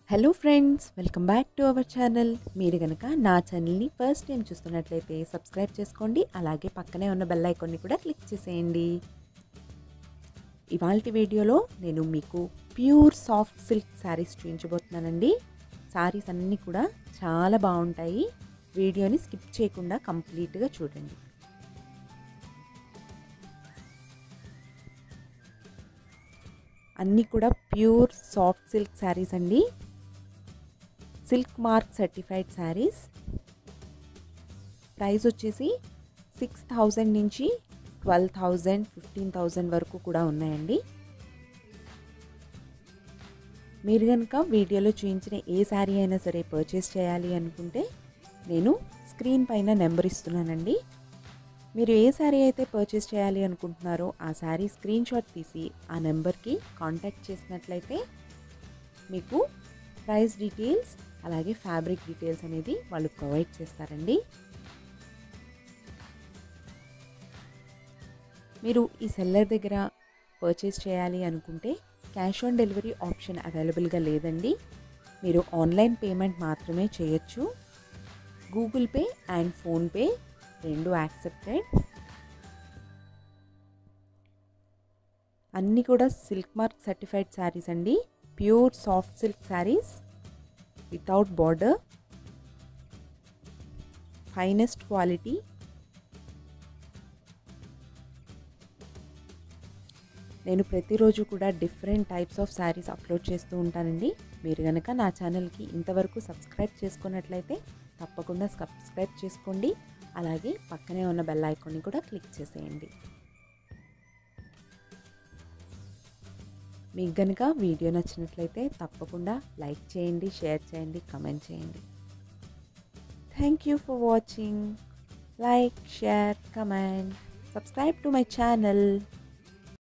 hello friends welcome back to our channel మీరు కనుక నా ఛానల్ని ఫస్ట్ టైం చూస్తున్నట్లయితే సబ్స్క్రైబ్ చేసుకోండి అలాగే పక్కనే ఉన్న బెల్ ఐకాన్ని కూడా క్లిక్ చేసేయండి ఇవాళ వీడియోలో నేను మీకు ప్యూర్ సాఫ్ట్ సిల్క్ శారీస్ చూపించబోతున్నానండి శారీస్ అన్నీ కూడా చాలా బాగుంటాయి వీడియోని స్కిప్ చేయకుండా కంప్లీట్గా చూడండి అన్నీ కూడా ప్యూర్ సాఫ్ట్ సిల్క్ శారీస్ అండి silk mark certified sarees price వచ్చేసి సిక్స్ థౌజండ్ నుంచి ట్వెల్వ్ థౌజండ్ ఫిఫ్టీన్ థౌజండ్ వరకు కూడా ఉన్నాయండి మీరు కనుక వీడియోలో చూపించిన ఏ శారీ అయినా సరే పర్చేస్ చేయాలి అనుకుంటే నేను స్క్రీన్ పైన నెంబర్ ఇస్తున్నానండి మీరు ఏ శారీ అయితే పర్చేస్ చేయాలి అనుకుంటున్నారో ఆ శారీ స్క్రీన్ షాట్ తీసి ఆ నెంబర్కి కాంటాక్ట్ చేసినట్లయితే మీకు ప్రైస్ డీటెయిల్స్ అలాగే ఫ్యాబ్రిక్ డీటెయిల్స్ అనేది వాళ్ళు ప్రొవైడ్ చేస్తారండి మీరు ఈ సెల్లర్ దగ్గర పర్చేస్ చేయాలి అనుకుంటే క్యాష్ ఆన్ డెలివరీ ఆప్షన్ అవైలబుల్గా లేదండి మీరు ఆన్లైన్ పేమెంట్ మాత్రమే చేయొచ్చు గూగుల్ పే అండ్ ఫోన్పే రెండు యాక్సెప్టెడ్ అన్నీ కూడా సిల్క్ మార్క్ సర్టిఫైడ్ శారీస్ అండి pure soft silk sarees without border finest quality నేను ప్రతిరోజు కూడా different types of sarees upload చేస్తూ ఉంటానండి మీరు కనుక నా ఛానల్కి ఇంతవరకు సబ్స్క్రైబ్ చేసుకున్నట్లయితే తప్పకుండా సబ్స్క్రైబ్ చేసుకోండి అలాగే పక్కనే ఉన్న బెల్ ఐకాన్ని కూడా క్లిక్ చేసేయండి మీకు కనుక వీడియో నచ్చినట్లయితే తప్పకుండా లైక్ చేయండి షేర్ చేయండి కమెంట్ చేయండి thank you for watching like share comment subscribe to my channel